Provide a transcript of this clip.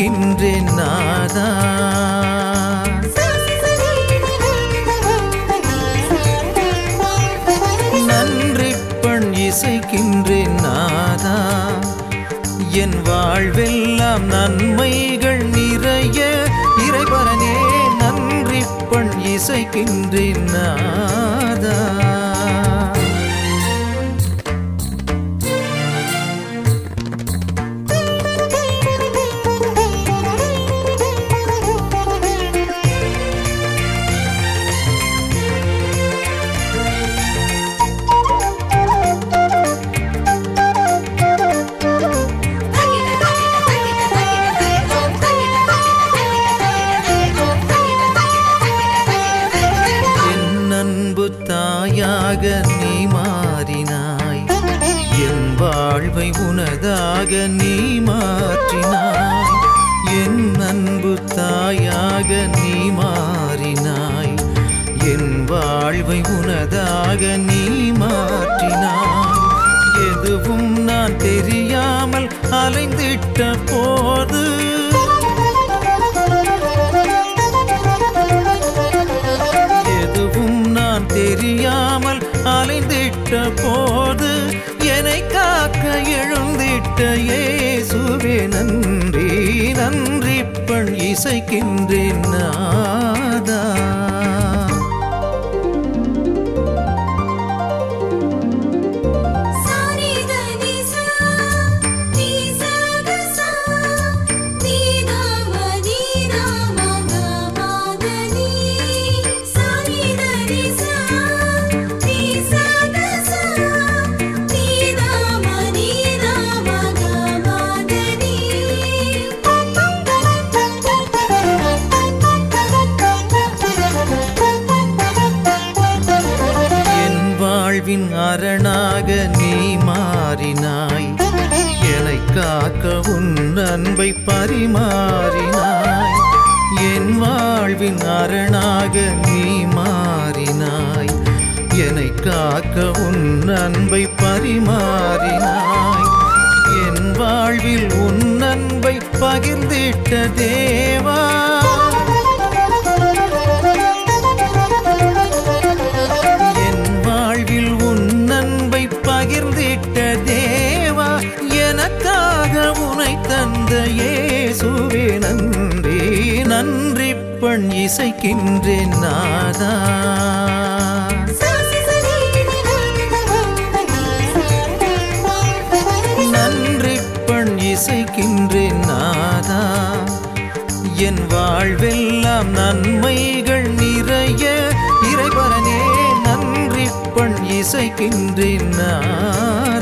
இசைக்கின்றேன் நாதா நன்றி பண் இசைக்கின்றேன் நாதா என் வாழ்வெல்லாம் நன்மைகள் நிறைய இறைவரனே நன்றி பண் இசைக்கின்றேன் நாதா என் அன்பு தாயாக நீ மாறினாய் என் வாழ்வை உனதாக நீ மாற்றினாய் என் அன்பு தாயாக நீ மாறினாய் என் வாழ்வை உனதாக நீ மாற்றினாய் எதுவும் நான் தெரியாமல் அலைந்திட்ட போது எதுவும் நான் தெரியாமல் அலைந்திட்ட போது என்னை காக்க எழுந்திட்ட இயேசுவே நன்றி நன்றி பண் இசைக்கின்றேன் நாதா என் வாழ்வின் அரணாக நீ மாறினாய் என்னை காக்க உன் அன்பை பரிமாறினாய் என் வாழ்வின் அரணாக நீ மாறினாய் என்னை காக்க உன் அன்பை பரிமாறினாய் என் வாழ்வில் உன் அன்பை பகிர்ந்திட்ட தேவா என் வாழ்வில் உன் அன்பை பகிர்ந்திட்ட தேவா எனக்காக உனை தந்த இயேசுவே நன்றி நன்றி பண் இசைக்கின்றேன் நாதா நன்றி பண் இசைக்கின்றேன் நாதா என் வாழ்வெல்லாம் நன்மைகள் நிறைய இறைவரனே நன்றி பண் இசைக்கின்றேன் நாதா